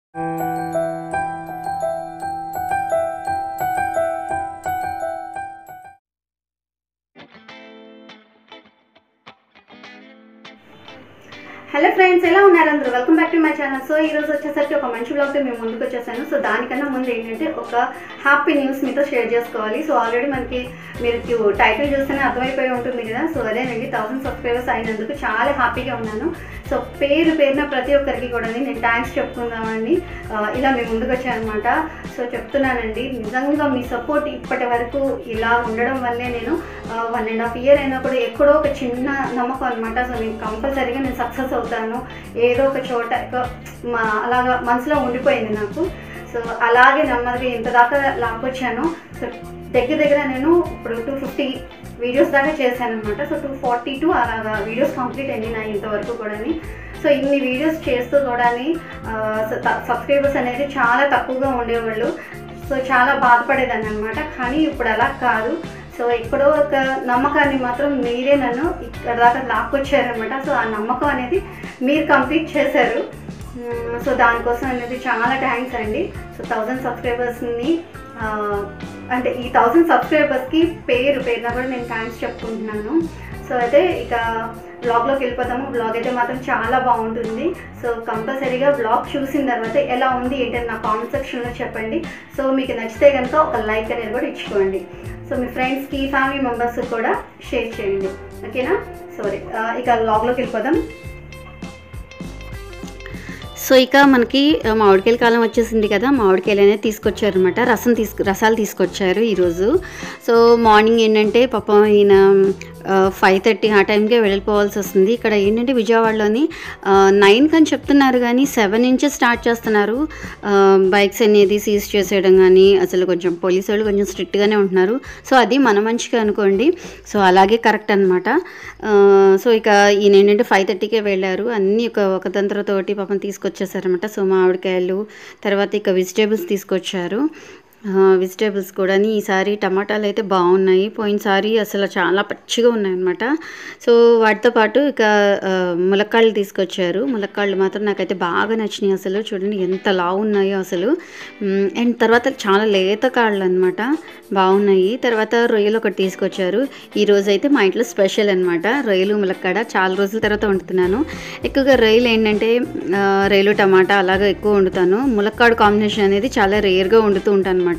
hello friends ఎలా ఉన్నారు అందరూ welcome back to my channel so ఈ రోజు వచ్చేసరికి ఒక మంచి బ్లాగ్తో మేము ముందుకు వచ్చేసాను సో దానికన్నా ముందు ఏంటంటే ఒక హ్యాపీ న్యూస్ మీతో షేర్ చేసుకోవాలి సో ఆల్రెడీ మనకి మీరు టైటిల్ చూస్తేనే అర్థమైపోయి ఉంటుంది కదా సో అదేనండి థౌసండ్ సబ్స్క్రైబర్స్ అయినందుకు చాలా హ్యాపీగా ఉన్నాను సో పేరు పేరున ప్రతి ఒక్కరికి కూడా నేను థ్యాంక్స్ చెప్పుకుందామని ఆ, ఇలా మేము ముందుకు వచ్చానమాట సో చెప్తున్నానండి నిజంగా మీ సపోర్ట్ ఇప్పటి వరకు ఇలా ఉండడం వల్లే నేను వన్ అండ్ హాఫ్ ఇయర్ అయినా కూడా ఎక్కడో ఒక చిన్న నమ్మకం అనమాట సో నేను కంపల్సరీగా నేను సక్సెస్ అవుతాను ఏదో ఒక చోట ఒక మా అలాగా మనసులో ఉండిపోయింది నాకు సో అలాగే నెమ్మదిగా ఇంత దాకా లాక్కొచ్చాను సో దగ్గర దగ్గర నేను ఇప్పుడు టూ ఫిఫ్టీ వీడియోస్ దాకా చేశాను అనమాట సో టూ ఫార్టీ టూ అలాగా వీడియోస్ కంప్లీట్ అయింది నా ఇంతవరకు కూడా సో ఇన్ని వీడియోస్ చేస్తూ కూడా సబ్స్క్రైబర్స్ అనేది చాలా తక్కువగా ఉండేవాళ్ళు సో చాలా బాధపడేదాన్ని అనమాట కానీ ఇప్పుడు అలా కాదు సో ఎక్కడో ఒక నమ్మకాన్ని మాత్రం మీరే నన్ను ఇక్కడ దాకా లాక్కొచ్చారనమాట సో ఆ నమ్మకం అనేది మీరు కంప్లీట్ చేశారు మ్మ్, సో దానికోసం అనేది చాలా థ్యాంక్స్ అండి సో థౌజండ్ సబ్స్క్రైబర్స్ని ఆ, అంటే ఈ థౌజండ్ సబ్స్క్రైబర్స్కి పేరు పేరున కూడా నేను థ్యాంక్స్ చెప్పుకుంటున్నాను సో అయితే ఇక బ్లాగ్లోకి వెళ్ళిపోతాము బ్లాగ్ అయితే మాత్రం చాలా బాగుంటుంది సో కంపల్సరీగా బ్లాగ్ చూసిన తర్వాత ఎలా ఉంది ఏంటని నా కామెంట్ సెక్షన్లో చెప్పండి సో మీకు నచ్చితే కనుక ఒక లైక్ అనేది కూడా ఇచ్చుకోండి సో మీ ఫ్రెండ్స్కి ఫ్యామిలీ మెంబర్స్కి కూడా షేర్ చేయండి ఓకేనా సారీ ఇక బ్లాగ్లోకి వెళ్ళిపోదాం సో ఇక మనకి ఆ, మామిడికాయల కాలం వచ్చేసింది కదా మామిడికాయలు అనేది తీసుకొచ్చారనమాట రసం తీసుకు రసాలు తీసుకొచ్చారు ఈరోజు సో మార్నింగ్ ఏంటంటే పాపం ఈయన ఫైవ్ థర్టీ ఆ టైంకే వెళ్ళిపోవాల్సి వస్తుంది ఇక్కడ ఏంటంటే విజయవాడలోని నైన్ అని చెప్తున్నారు కానీ సెవెన్ నుంచి స్టార్ట్ చేస్తున్నారు బైక్స్ అనేది సీజ్ చేసేయడం కానీ అసలు కొంచెం పోలీసు వాళ్ళు కొంచెం స్ట్రిక్ట్గానే ఉంటున్నారు సో అది మన మంచిగా అనుకోండి సో అలాగే కరెక్ట్ అనమాట సో ఇక ఈయన ఏంటంటే ఫైవ్ థర్టీకే వెళ్ళారు అన్నీ ఒక ఒక తంత్రతోటి పాపం తీసుకొచ్చేసారనమాట సో మామిడికాయలు తర్వాత ఇక వెజిటేబుల్స్ తీసుకొచ్చారు వెజిటేబుల్స్ కూడా ఈసారి టమాటాలు అయితే బాగున్నాయి పోయినసారి అసలు చాలా పచ్చిగా ఉన్నాయన్నమాట సో వాటితో పాటు ఇక ఆ, ములక్కాళ్ళు తీసుకొచ్చారు ములక్కాళ్ళు మాత్రం నాకైతే బాగా నచ్చినాయి అసలు చూడండి ఎంత లావు ఉన్నాయో అసలు మ్, అండ్ తర్వాత చాలా లేత కాళ్ళు అనమాట బాగున్నాయి తర్వాత రొయ్యలు ఒకటి తీసుకొచ్చారు ఈ రోజు అయితే మా ఇంట్లో స్పెషల్ అనమాట రొయ్యలు ములక్కాడ చాలా రోజుల తర్వాత వండుతున్నాను ఎక్కువగా రొయ్యలు ఏంటంటే ఆ, రొయ్యలు టమాటా అలాగా ఎక్కువ వండుతాను ములక్కాడు కాంబినేషన్ అనేది చాలా రేర్గా వండుతూ ఉంటాను అనమాట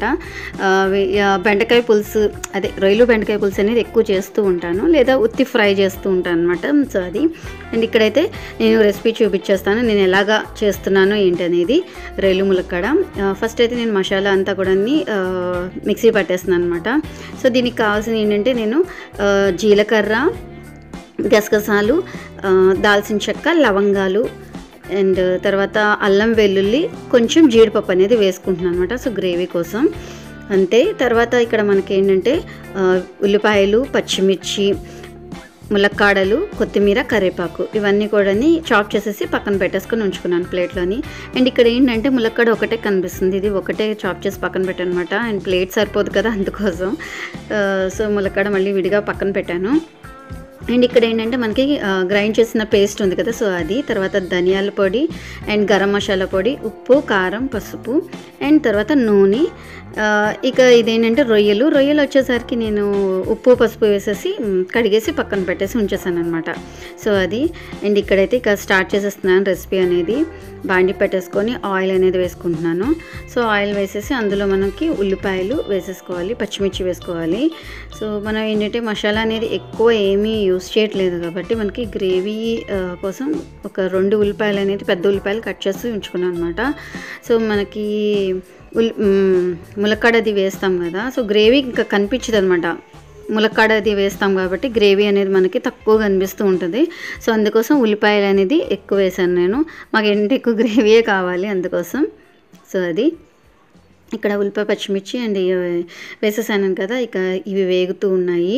బెండకాయ పులుసు అదే రొయ్యలు బెండకాయ పులుసు అనేది ఎక్కువ చేస్తూ ఉంటాను లేదా ఉత్తి ఫ్రై చేస్తూ ఉంటాను అనమాట సో అది అండ్ ఇక్కడైతే నేను రెసిపీ చూపించేస్తాను నేను ఎలాగా చేస్తున్నాను ఏంటి అనేది రొయ్యలు ములక్కాడ ఫస్ట్ అయితే నేను మసాలా అంతా కూడా మిక్సీ పట్టేస్తున్నాను అనమాట సో దీనికి కావాల్సిన ఏంటంటే నేను ఆ, జీలకర్ర గసగసాలు ఆ, దాల్చిన చెక్క లవంగాలు అండ్ తర్వాత అల్లం వెల్లుల్లి కొంచెం జీడిపప్పు అనేది వేసుకుంటున్నాను అనమాట సో గ్రేవీ కోసం అంతే తర్వాత ఇక్కడ మనకి ఏంటంటే ఆ, ఉల్లిపాయలు పచ్చిమిర్చి ములక్కాడలు కొత్తిమీర కరివేపాకు ఇవన్నీ కూడా చాప్ చేసేసి పక్కన పెట్టేసుకొని ఉంచుకున్నాను ప్లేట్లోని అండ్ ఇక్కడ ఏంటంటే ములక్కాడ ఒకటే కనిపిస్తుంది ఇది ఒకటే చాప్ చేసి పక్కన పెట్టాను అనమాట అండ్ ప్లేట్ సరిపోదు కదా అందుకోసం ఆ, సో ములక్కాడ మళ్ళీ విడిగా పక్కన పెట్టాను అండ్ ఇక్కడ ఏంటంటే మనకి గ్రైండ్ చేసిన పేస్ట్ ఉంది కదా సో అది తర్వాత ధనియాల పొడి అండ్ గరం మసాలా పొడి ఉప్పు కారం పసుపు అండ్ తర్వాత నూనె ఆ, ఇక ఇదేంటంటే రొయ్యలు రొయ్యలు వచ్చేసరికి నేను ఉప్పు పసుపు వేసేసి మ్, కడిగేసి పక్కన పెట్టేసి ఉంచేసాను అనమాట సో అది అండ్ ఇక్కడైతే ఇక స్టార్ట్ చేసేస్తున్నాను రెసిపీ అనేది బాండి పెట్టేసుకొని ఆయిల్ అనేది వేసుకుంటున్నాను సో ఆయిల్ వేసేసి అందులో మనకి ఉల్లిపాయలు వేసేసుకోవాలి పచ్చిమిర్చి వేసుకోవాలి సో మనం ఏంటంటే మసాలా అనేది ఎక్కువ ఏమీ యూస్ చేయట్లేదు కాబట్టి మనకి గ్రేవీ ఆ, కోసం ఒక రెండు ఉల్లిపాయలు అనేది పెద్ద ఉల్లిపాయలు కట్ చేసి ఉంచుకున్నాను అనమాట సో మనకి ఉల్ మ్, ములక్కాడది వేస్తాం కదా సో గ్రేవీ ఇంకా కనిపించదు అనమాట ములక్కాడ అది వేస్తాం కాబట్టి గ్రేవీ అనేది మనకి తక్కువ కనిపిస్తూ ఉంటుంది సో అందుకోసం ఉల్లిపాయలు అనేది ఎక్కువ వేసాను నేను మాకు ఏంటి ఎక్కువ గ్రేవీయే కావాలి అందుకోసం సో అది ఇక్కడ ఉల్లిపాయ పచ్చిమిర్చి అండ్ ఇవి వేసేసాను కదా ఇక ఇవి వేగుతూ ఉన్నాయి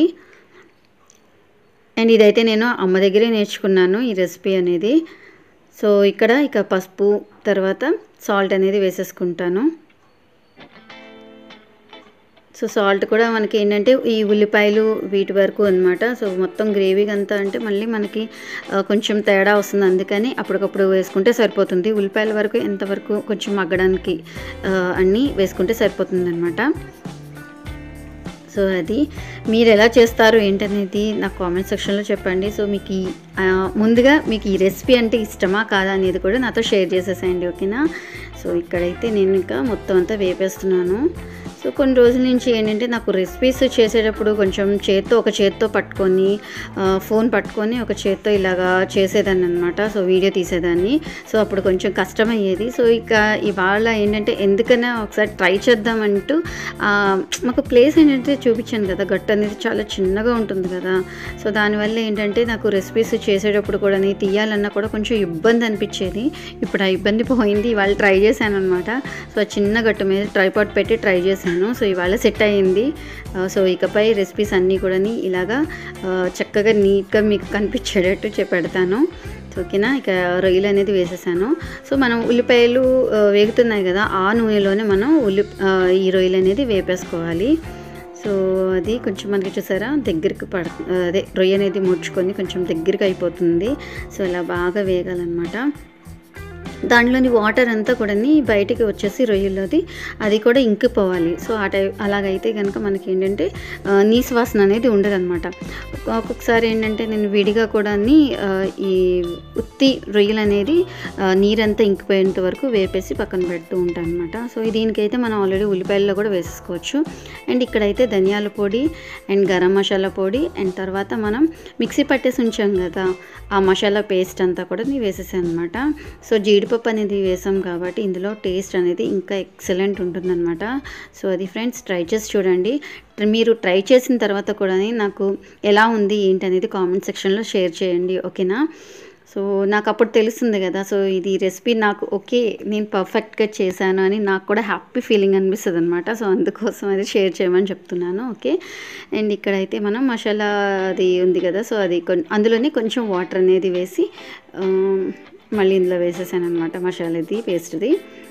అండ్ ఇదైతే నేను అమ్మ దగ్గరే నేర్చుకున్నాను ఈ రెసిపీ అనేది సో ఇక్కడ ఇక పసుపు తర్వాత సాల్ట్ అనేది వేసేసుకుంటాను సో సాల్ట్ కూడా మనకి ఏంటంటే ఈ ఉల్లిపాయలు వీటి వరకు అనమాట సో మొత్తం గ్రేవీ అంతా అంటే మళ్ళీ మనకి ఆ, కొంచెం తేడా వస్తుంది అందుకని అప్పటికప్పుడు వేసుకుంటే సరిపోతుంది ఉల్లిపాయల వరకు ఎంతవరకు కొంచెం మగ్గడానికి ఆ, అన్నీ వేసుకుంటే సరిపోతుంది అనమాట సో అది మీరు ఎలా చేస్తారు ఏంటనేది నాకు కామెంట్ సెక్షన్లో చెప్పండి సో మీకు ఈ ఆ, ముందుగా మీకు ఈ రెసిపీ అంటే ఇష్టమా కాదా అనేది కూడా నాతో షేర్ చేసేసేయండి ఓకేనా సో ఇక్కడైతే నేను ఇంకా మొత్తం అంతా వేపేస్తున్నాను సో కొన్ని రోజుల నుంచి ఏంటంటే నాకు రెసిపీస్ చేసేటప్పుడు కొంచెం చేత్తో ఒక చేత్తో పట్టుకొని ఆ, ఫోన్ పట్టుకొని ఒక చేత్తో ఇలాగా చేసేదాన్ని అనమాట సో వీడియో తీసేదాన్ని సో అప్పుడు కొంచెం కష్టమయ్యేది సో ఇక ఇవాళ ఏంటంటే ఎందుకైనా ఒకసారి ట్రై చేద్దామంటూ ఆ, మాకు ప్లేస్ ఏంటంటే చూపించాను కదా గట్టు అనేది చాలా చిన్నగా ఉంటుంది కదా సో దానివల్ల ఏంటంటే నాకు రెసిపీస్ చేసేటప్పుడు కూడా నీ తీయాలన్నా కూడా కొంచెం ఇబ్బంది అనిపించేది ఇప్పుడు ఆ ఇబ్బంది పోయింది ఇవాళ ట్రై చేశాను అనమాట సో ఆ చిన్న గట్టు మీద ట్రైపాట్ పెట్టి ట్రై చేశాను సో ఇవాళ సెట్ అయ్యింది ఆ, సో ఇకపై రెసిపీస్ అన్నీ కూడా ఇలాగా ఆ, చక్కగా నీట్గా మీకు కనిపించేటట్టు చె- పెడతాను సో ఓకేనా ఇక రొయ్యలు అనేది వేసేసాను సో మనం ఉల్లిపాయలు ఆ, వేగుతున్నాయి కదా ఆ నూనెలోనే మనం ఉల్లి ఆ, ఈ రొయ్యలు అనేది వేపేసుకోవాలి సో అది కొంచెం మనకి చూసారా దగ్గరికి పడ అదే రొయ్య అనేది ముడుచుకొని కొంచెం దగ్గరికి అయిపోతుంది సో ఇలా బాగా వేగాలన్నమాట దాంట్లోని వాటర్ అంతా కూడా బయటికి వచ్చేసి రొయ్యల్లోది అది కూడా ఇంకిపోవాలి సో ఆ టై అలాగైతే కనుక మనకి ఏంటంటే ఆ, నీసు వాసన అనేది ఉండదన్నమాట ఒక్కొక్కసారి ఏంటంటే నేను విడిగా కూడా ఆ, ఈ ఉత్తి రొయ్యలు అనేది ఆ, నీరంతా ఇంకిపోయేంత వరకు వేపేసి పక్కన పెడుతూ ఉంటాను అనమాట సో దీనికైతే మనం ఆల్రెడీ ఉల్లిపాయల్లో కూడా వేసేసుకోవచ్చు అండ్ ఇక్కడైతే ధనియాల పొడి అండ్ గరం మసాలా పొడి అండ్ తర్వాత మనం మిక్సీ పట్టేసి ఉంచాం కదా ఆ మసాలా పేస్ట్ అంతా కూడా నేను వేసేసాను అనమాట సో జీడిపప్పు అనేది వేసాం కాబట్టి ఇందులో టేస్ట్ అనేది ఇంకా ఎక్సలెంట్ ఉంటుందన్నమాట సో అది ఫ్రెండ్స్ ట్రై చేసి చూడండి మీరు ట్రై చేసిన తర్వాత కూడా నాకు ఎలా ఉంది ఏంటి అనేది కామెంట్ సెక్షన్లో షేర్ చేయండి ఓకేనా సో నాకు అప్పుడు తెలుస్తుంది కదా సో ఇది రెసిపీ నాకు ఓకే నేను పర్ఫెక్ట్గా చేశాను అని నాకు కూడా హ్యాపీ ఫీలింగ్ అనిపిస్తుంది అనమాట సో అందుకోసం అది షేర్ చేయమని చెప్తున్నాను ఓకే అండ్ ఇక్కడైతే మనం మసాలా అది ఉంది కదా సో అది కొన్ అందులోనే కొంచెం వాటర్ అనేది వేసి ఆ, మళ్ళీ ఇందులో వేసేసాను అనమాట మసాలాది పేస్ట్ది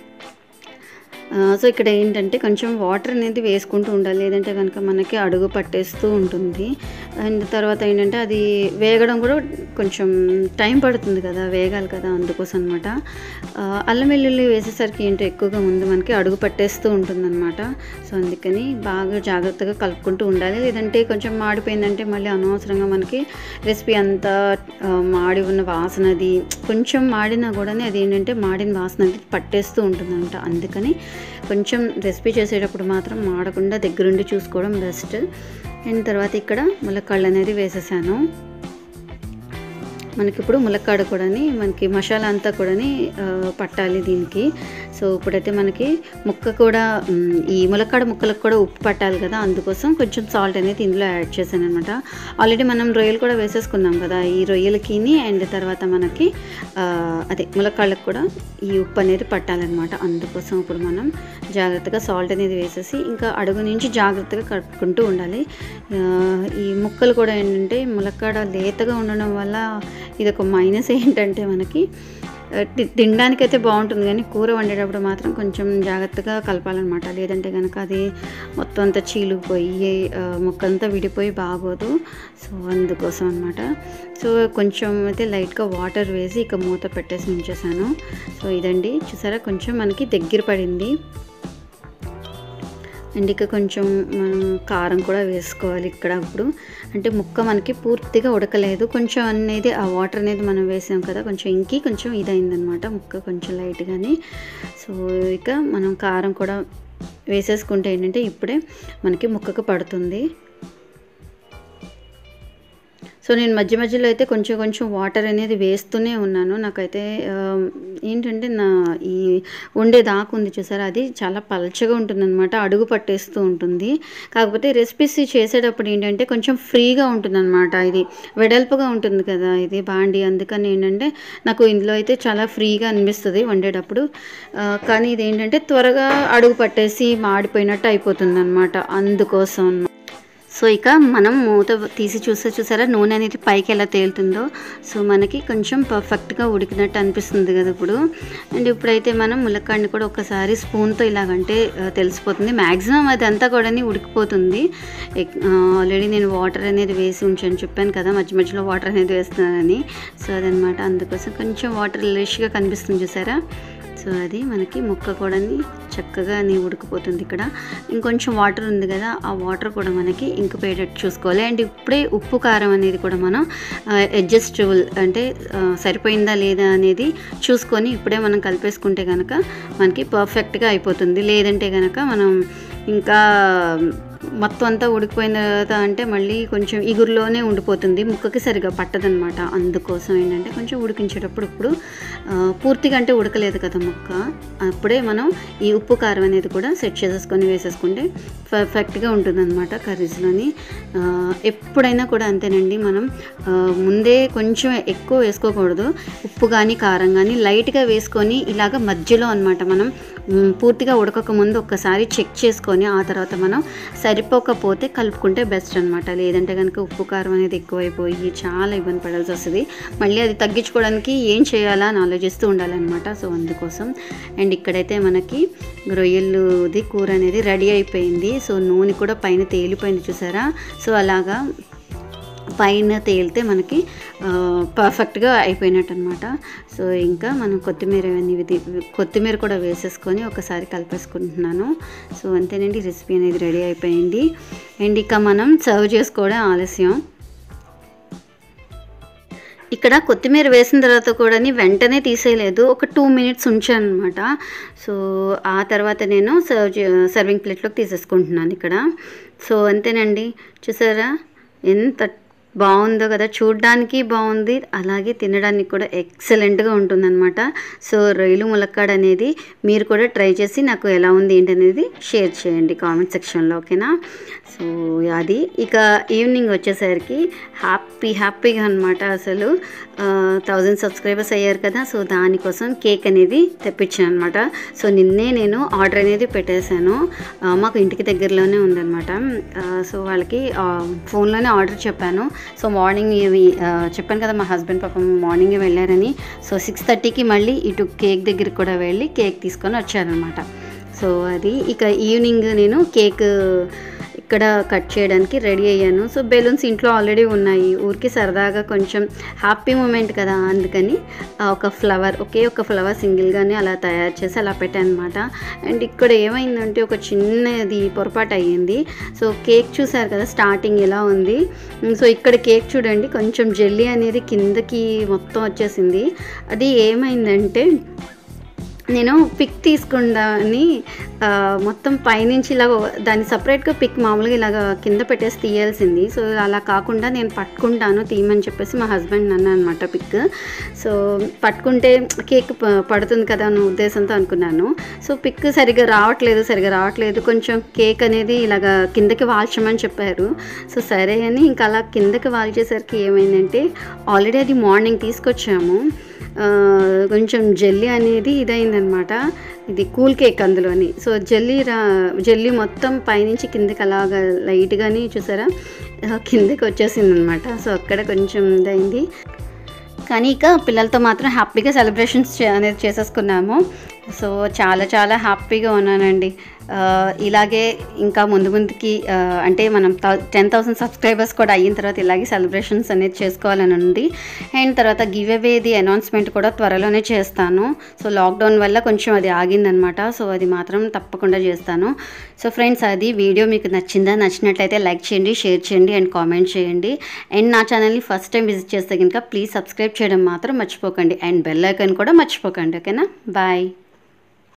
ఆ, సో ఇక్కడ ఏంటంటే కొంచెం వాటర్ అనేది వేసుకుంటూ ఉండాలి లేదంటే కనుక మనకి అడుగు పట్టేస్తూ ఉంటుంది అండ్ తర్వాత ఏంటంటే అది వేగడం కూడా కొంచెం టైం పడుతుంది కదా వేగాలి కదా అందుకోసం అనమాట అల్లం వెల్లుల్లి వేసేసరికి ఏంటో ఎక్కువగా ముందు మనకి అడుగు పట్టేస్తూ ఉంటుందన్నమాట సో అందుకని బాగా జాగ్రత్తగా కలుపుకుంటూ ఉండాలి లేదంటే కొంచెం మాడిపోయిందంటే మళ్ళీ అనవసరంగా మనకి రెసిపీ అంతా ఆ, మాడి ఉన్న వాసన అది కొంచెం మాడినా కూడా అది ఏంటంటే మాడిన వాసన అది పట్టేస్తూ ఉంటుందంట అందుకని కొంచెం రెసిపీ చేసేటప్పుడు మాత్రం మాడకుండా దగ్గరుండి చూసుకోవడం బెస్ట్ అండ్ తర్వాత ఇక్కడ ములక్కాళ్ళు అనేది వేసేసాను మనకి ఇప్పుడు ములక్కాడ కూడాని మనకి మసాలా అంతా కూడాని ఆ, పట్టాలి దీనికి సో ఇప్పుడైతే మనకి ముక్క కూడా మ్, ఈ ములక్కాడ ముక్కలకు కూడా ఉప్పు పట్టాలి కదా అందుకోసం కొంచెం సాల్ట్ అనేది ఇందులో యాడ్ చేశాను అనమాట ఆల్రెడీ మనం రొయ్యలు కూడా వేసేసుకున్నాం కదా ఈ రొయ్యలకి అండ్ తర్వాత మనకి ఆ, అదే ములక్కాళ్ళకు కూడా ఈ ఉప్పు అనేది పట్టాలన్నమాట అందుకోసం ఇప్పుడు మనం జాగ్రత్తగా సాల్ట్ అనేది వేసేసి ఇంకా అడుగు నుంచి జాగ్రత్తగా కలుపుకుంటూ ఉండాలి ఆ, ఈ ముక్కలు కూడా ఏంటంటే ములక్కాడ లేతగా ఉండడం వల్ల ఇది ఒక మైనస్ ఏంటంటే మనకి ఆ, తి- తినడానికైతే బాగుంటుంది కానీ కూర వండేటప్పుడు మాత్రం కొంచెం జాగ్రత్తగా కలపాలన్నమాట లేదంటే కనుక అది మొత్తం అంతా చీలుకుపోయి ఆ, ముక్కంతా విడిపోయి బాగోదు సో అందుకోసం అనమాట సో కొంచెం అయితే లైట్గా వాటర్ వేసి ఇక మూత పెట్టేసి ఉంచేసాను సో ఇదండి చూసారా కొంచెం మనకి దగ్గర పడింది అండ్ ఇక కొంచెం మనం కారం కూడా వేసుకోవాలి ఇక్కడ ఇప్పుడు అంటే ముక్క మనకి పూర్తిగా ఉడకలేదు కొంచెం అనేది ఆ వాటర్ అనేది మనం వేసాం కదా కొంచెం ఇంకి కొంచెం ఇదైందనమాట ముక్క కొంచెం లైట్గానే సో ఇక మనం కారం కూడా వేసేసుకుంటే ఏంటంటే ఇప్పుడే మనకి ముక్కకు పడుతుంది సో నేను మధ్య మధ్యలో అయితే కొంచెం కొంచెం వాటర్ అనేది వేస్తూనే ఉన్నాను నాకైతే ఆ, ఏంటంటే నా ఈ వండే దాకా ఉంది చూసారా అది చాలా పలచగా ఉంటుందన్నమాట అడుగు పట్టేస్తూ ఉంటుంది కాకపోతే రెసిపీస్ చేసేటప్పుడు ఏంటంటే కొంచెం ఫ్రీగా ఉంటుందన్నమాట ఇది వెడల్పుగా ఉంటుంది కదా ఇది బాండి అందుకని ఏంటంటే నాకు ఇందులో అయితే చాలా ఫ్రీగా అనిపిస్తుంది వండేటప్పుడు ఆ, కానీ ఇది ఏంటంటే త్వరగా అడుగు పట్టేసి మాడిపోయినట్టు అయిపోతుంది అనమాట అందుకోసం సో ఇక మనం మూత తీసి చూస్తే చూసారా నూనె అనేది పైకి ఎలా తేలుతుందో సో మనకి కొంచెం పర్ఫెక్ట్గా ఉడికినట్టు అనిపిస్తుంది కదా ఇప్పుడు అండ్ ఇప్పుడైతే మనం ములక్కాడిని కూడా ఒకసారి స్పూన్తో ఇలాగంటే ఆ, తెలిసిపోతుంది మ్యాక్సిమం అది అంతా కూడా ఉడికిపోతుంది ఆల్రెడీ నేను వాటర్ అనేది వేసి ఉంచాను చెప్పాను కదా మధ్య మధ్యలో వాటర్ అనేది వేస్తున్నానని సో అదనమాట అందుకోసం కొంచెం వాటర్ లెష్గా కనిపిస్తుంది చూసారా సో అది మనకి ముక్క కూడా చక్కగా నీ ఉడికిపోతుంది ఇక్కడ ఇంకొంచెం వాటర్ ఉంది కదా ఆ వాటర్ కూడా మనకి ఇంకిపోయేటట్టు చూసుకోవాలి అండ్ ఇప్పుడే ఉప్పు కారం అనేది కూడా మనం అడ్జస్టబుల్ అంటే ఆ, సరిపోయిందా లేదా అనేది చూసుకొని ఇప్పుడే మనం కలిపేసుకుంటే కనుక మనకి పర్ఫెక్ట్గా అయిపోతుంది లేదంటే కనుక మనం ఇంకా మొత్తం అంతా ఉడికిపోయిన తర్వాత అంటే మళ్ళీ కొంచెం ఇగురులోనే ఉండిపోతుంది ముక్కకి సరిగా పట్టదనమాట అందుకోసం ఏంటంటే కొంచెం ఉడికించేటప్పుడు ఇప్పుడు ఆ, పూర్తిగా అంటే ఉడకలేదు కదా ముక్క అప్పుడే మనం ఈ ఉప్పు కారం అనేది కూడా సెట్ చేసేసుకొని వేసేసుకుంటే పర్ఫెక్ట్గా ఉంటుందన్నమాట కర్రీస్లోని ఆ, ఎప్పుడైనా కూడా అంతేనండి మనం ఆ, ముందే కొంచెం ఎక్కువ వేసుకోకూడదు ఉప్పు కానీ కారం కానీ లైట్గా వేసుకొని ఇలాగ మధ్యలో అనమాట మనం మ్, పూర్తిగా ఉడకక ముందు ఒక్కసారి చెక్ చేసుకొని ఆ తర్వాత మనం సరిపోకపోతే కలుపుకుంటే బెస్ట్ అనమాట లేదంటే కనుక ఉప్పు కారం అనేది ఎక్కువైపోయి చాలా ఇబ్బంది పడాల్సి వస్తుంది మళ్ళీ అది తగ్గించుకోవడానికి ఏం చేయాలా అని ఆలోచిస్తూ ఉండాలన్నమాట సో అందుకోసం అండ్ ఇక్కడైతే మనకి రొయ్యలుది కూర అనేది రెడీ అయిపోయింది సో నూనె కూడా పైన తేలిపోయింది చూసారా సో అలాగా పైన తేలితే మనకి ఆ, పర్ఫెక్ట్గా అయిపోయినట్టు అనమాట సో ఇంకా మనం కొత్తిమీర అవన్నీ ఇది కొత్తిమీర కూడా వేసేసుకొని ఒకసారి కలిపేసుకుంటున్నాను సో అంతేనండి రెసిపీ అనేది రెడీ అయిపోయింది అండ్ ఇక మనం సర్వ్ చేసుకోవడం ఆలస్యం ఇక్కడ కొత్తిమీర వేసిన తర్వాత కూడా వెంటనే తీసేయలేదు ఒక టూ మినిట్స్ ఉంచాను అనమాట సో ఆ తర్వాత నేను సర్వ్ చే- సర్వింగ్ ప్లేట్లోకి తీసేసుకుంటున్నాను ఇక్కడ సో అంతేనండి చూసారా ఎంత బాగుందో కదా చూడ్డానికి బాగుంది అలాగే తినడానికి కూడా ఎక్సలెంట్గా ఉంటుందన్నమాట సో రొయ్యలు ములక్కాడ అనేది మీరు కూడా ట్రై చేసి నాకు ఎలా ఉంది ఏంటనేది షేర్ చేయండి కామెంట్ సెక్షన్లో ఓకేనా సో అది ఇక ఈవినింగ్ వచ్చేసరికి హ్యాపీ హ్యాపీగా అనమాట అసలు థౌజండ్ సబ్స్క్రైబర్స్ అయ్యారు కదా సో దానికోసం కేక్ అనేది తెప్పించాను అనమాట సో నిన్నే నేను ఆర్డర్ అనేది పెట్టేశాను ఆ, మాకు ఇంటికి దగ్గరలోనే ఉందన్నమాట ఆ, సో వాళ్ళకి ఆ, ఫోన్లోనే ఆర్డర్ చెప్పాను సో మార్నింగ్ ఇవి ఆ, చెప్పాను కదా మా హస్బెండ్ పాపం మార్నింగ్ వెళ్ళారని సో సిక్స్ థర్టీకి మళ్ళీ ఇటు కేక్ దగ్గరికి కూడా వెళ్ళి కేక్ తీసుకొని వచ్చారనమాట సో అది ఇక ఈవినింగ్ నేను కేక్ ఇక్కడ కట్ చేయడానికి రెడీ అయ్యాను సో బెలూన్స్ ఇంట్లో ఆల్రెడీ ఉన్నాయి ఊరికి సరదాగా కొంచెం హ్యాపీ మూమెంట్ కదా అందుకని ఆ ఒక ఫ్లవర్ ఒకే ఒక ఫ్లవర్ సింగిల్గానే అలా తయారు చేసి అలా పెట్టాను అనమాట అండ్ ఇక్కడ ఏమైందంటే ఒక చిన్నది పొరపాటు అయ్యింది సో కేక్ చూసారు కదా స్టార్టింగ్ ఎలా ఉంది ఉమ్, సో ఇక్కడ కేక్ చూడండి కొంచెం జెల్లీ అనేది కిందకి మొత్తం వచ్చేసింది అది ఏమైందంటే నేను పిక్ తీసుకుందామని ఆ, మొత్తం పైనుంచి ఇలా దాన్ని సపరేట్గా పిక్ మామూలుగా ఇలాగ కింద పెట్టేసి తీయాల్సింది సో అలా కాకుండా నేను పట్టుకుంటాను తీయమని చెప్పేసి మా హస్బెండ్ నన్ను అనమాట పిక్ సో పట్టుకుంటే కేక్ ప- పడుతుంది కదా అన్న ఉద్దేశంతో అనుకున్నాను సో పిక్ సరిగ్గా రావట్లేదు సరిగ్గా రావట్లేదు కొంచెం కేక్ అనేది ఇలాగ కిందకి వాల్చమని చెప్పారు సో సరే అని ఇంకా అలా కిందకి వాల్చేసరికి ఏమైందంటే ఆల్రెడీ అది మార్నింగ్ తీసుకొచ్చాము ఆ, కొంచెం జెల్లీ అనేది ఇదైందనమాట ఇది కూల్ కేక్ అందులోని సో జెల్లీ రా జెల్లీ మొత్తం పైనుంచి కిందకి అలాగా లైట్గాని చూసారా ఆ, కిందకి వచ్చేసింది అనమాట సో అక్కడ కొంచెం ఇదైంది కానీ ఇక పిల్లలతో మాత్రం హ్యాపీగా సెలబ్రేషన్స్ చే- అనేది చేసేసుకున్నాము సో చాలా చాలా హ్యాపీగా ఉన్నానండి ఆ, ఇలాగే ఇంకా ముందు ముందుకి ఆ, అంటే మనం టెన్ థౌసండ్ సబ్స్క్రైబర్స్ కూడా అయిన తర్వాత ఇలాగే సెలబ్రేషన్స్ అనేది చేసుకోవాలని ఉంది అండ్ తర్వాత గివ్ అవేది అనౌన్స్మెంట్ కూడా త్వరలోనే చేస్తాను సో లాక్డౌన్ వల్ల కొంచెం అది ఆగిందనమాట సో అది మాత్రం తప్పకుండా చేస్తాను సో ఫ్రెండ్స్ అది వీడియో మీకు నచ్చిందా నచ్చినట్లయితే లైక్ చేయండి షేర్ చేయండి అండ్ కామెంట్ చేయండి అండ్ నా ఛానల్ని ఫస్ట్ టైం విజిట్ చేస్తే కనుక ప్లీజ్ సబ్స్క్రైబ్ చేయడం మాత్రం మర్చిపోకండి అండ్ బెల్ ఐకాన్ కూడా మర్చిపోకండి ఓకేనా బాయ్